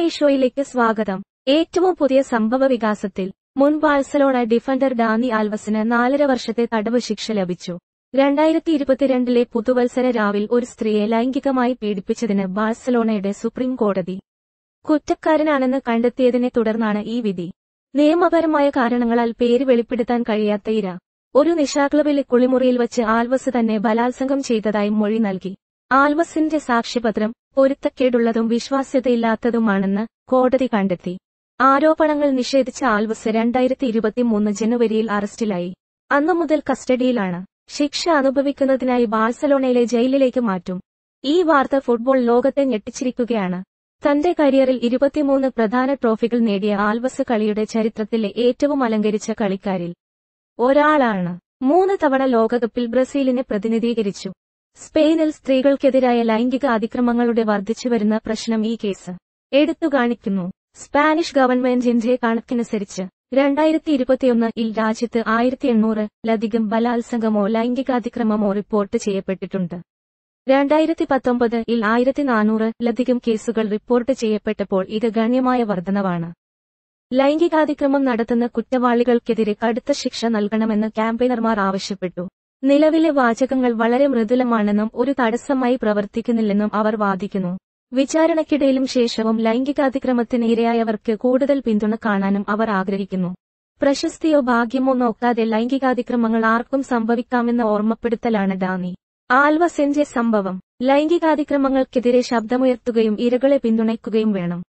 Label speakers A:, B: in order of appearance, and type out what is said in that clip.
A: ഷോയിലേക്ക് സ്വാഗതം ഏറ്റവും പുതിയ സംഭവ വികാസത്തിൽ മുൻ ബാഴ്സലോണ ഡിഫൻഡർ ഡാനി ആൽവസിന് നാലര വർഷത്തെ തടവ് ശിക്ഷ ലഭിച്ചു രണ്ടായിരത്തി ഇരുപത്തിരണ്ടിലെ പുതുവത്സര രാവിൽ ഒരു സ്ത്രീയെ ലൈംഗികമായി പീഡിപ്പിച്ചതിന് ബാഴ്സലോണയുടെ സുപ്രീം കോടതി കുറ്റക്കാരനാണെന്ന് കണ്ടെത്തിയതിനെ തുടർന്നാണ് ഈ വിധി നിയമപരമായ കാരണങ്ങളാൽ പേര് വെളിപ്പെടുത്താൻ കഴിയാത്ത ഇര ഒരു നിശാക്ലബിലെ കുളിമുറിയിൽ വച്ച് ആൽവസ് തന്നെ ബലാത്സംഗം ചെയ്തതായി മൊഴി നൽകി ആൽവസിന്റെ സാക്ഷ്യപത്രം പൊരുത്തക്കേടുള്ളതും വിശ്വാസ്യതയില്ലാത്തതുമാണെന്ന് കോടതി കണ്ടെത്തി ആരോപണങ്ങൾ നിഷേധിച്ച ആൽവസ് രണ്ടായിരത്തി ഇരുപത്തിമൂന്ന് ജനുവരിയിൽ അറസ്റ്റിലായി അന്നു മുതൽ കസ്റ്റഡിയിലാണ് ശിക്ഷ അനുഭവിക്കുന്നതിനായി ബാഴ്സലോണയിലെ ജയിലിലേക്ക് മാറ്റും ഈ വാർത്ത ഫുട്ബോൾ ലോകത്തെ ഞെട്ടിച്ചിരിക്കുകയാണ് തന്റെ കരിയറിൽ ഇരുപത്തിമൂന്ന് പ്രധാന ട്രോഫികൾ നേടിയ ആൽവസ് കളിയുടെ ചരിത്രത്തിലെ ഏറ്റവും അലങ്കരിച്ച കളിക്കാരിൽ ഒരാളാണ് മൂന്ന് തവണ ലോകകപ്പിൽ ബ്രസീലിനെ പ്രതിനിധീകരിച്ചു സ്പെയിനിൽ സ്ത്രീകൾക്കെതിരായ ലൈംഗിക അതിക്രമങ്ങളുടെ വർദ്ധിച്ചുവരുന്ന പ്രശ്നം ഈ കേസ് എടുത്തുകാണിക്കുന്നു സ്പാനിഷ് ഗവൺമെന്റിന്റെ കണക്കനുസരിച്ച് രണ്ടായിരത്തി ഇരുപത്തിയൊന്ന് ഇൽ രാജ്യത്ത് ആയിരത്തി എണ്ണൂറിലധികം ബലാത്സംഗമോ ലൈംഗികാതിക്രമമോ റിപ്പോർട്ട് ചെയ്യപ്പെട്ടിട്ടുണ്ട് രണ്ടായിരത്തി പത്തൊമ്പത് ഇൽ ആയിരത്തി നാനൂറിലധികം കേസുകൾ റിപ്പോർട്ട് ചെയ്യപ്പെട്ടപ്പോൾ ഇത് ഗണ്യമായ വർധനവാണ് ലൈംഗികാതിക്രമം നടത്തുന്ന കുറ്റവാളികൾക്കെതിരെ കടുത്ത ശിക്ഷ നൽകണമെന്ന് ക്യാമ്പയിനർമാർ ആവശ്യപ്പെട്ടു നിലവിലെ വാചകങ്ങൾ വളരെ മൃദുലമാണെന്നും ഒരു തടസ്സമായി പ്രവർത്തിക്കുന്നില്ലെന്നും അവർ വാദിക്കുന്നു വിചാരണയ്ക്കിടയിലും ശേഷവും ലൈംഗികാതിക്രമത്തിന് ഇരയായവർക്ക് കൂടുതൽ പിന്തുണ കാണാനും അവർ ആഗ്രഹിക്കുന്നു പ്രശസ്തിയോ ഭാഗ്യമോ നോക്കാതെ ലൈംഗികാതിക്രമങ്ങൾ ആർക്കും സംഭവിക്കാമെന്ന ഓർമ്മപ്പെടുത്തലാണ് ഡാനി ആൽവസെന്റെ സംഭവം ലൈംഗികാതിക്രമങ്ങൾക്കെതിരെ ശബ്ദമുയർത്തുകയും ഇരകളെ പിന്തുണയ്ക്കുകയും വേണം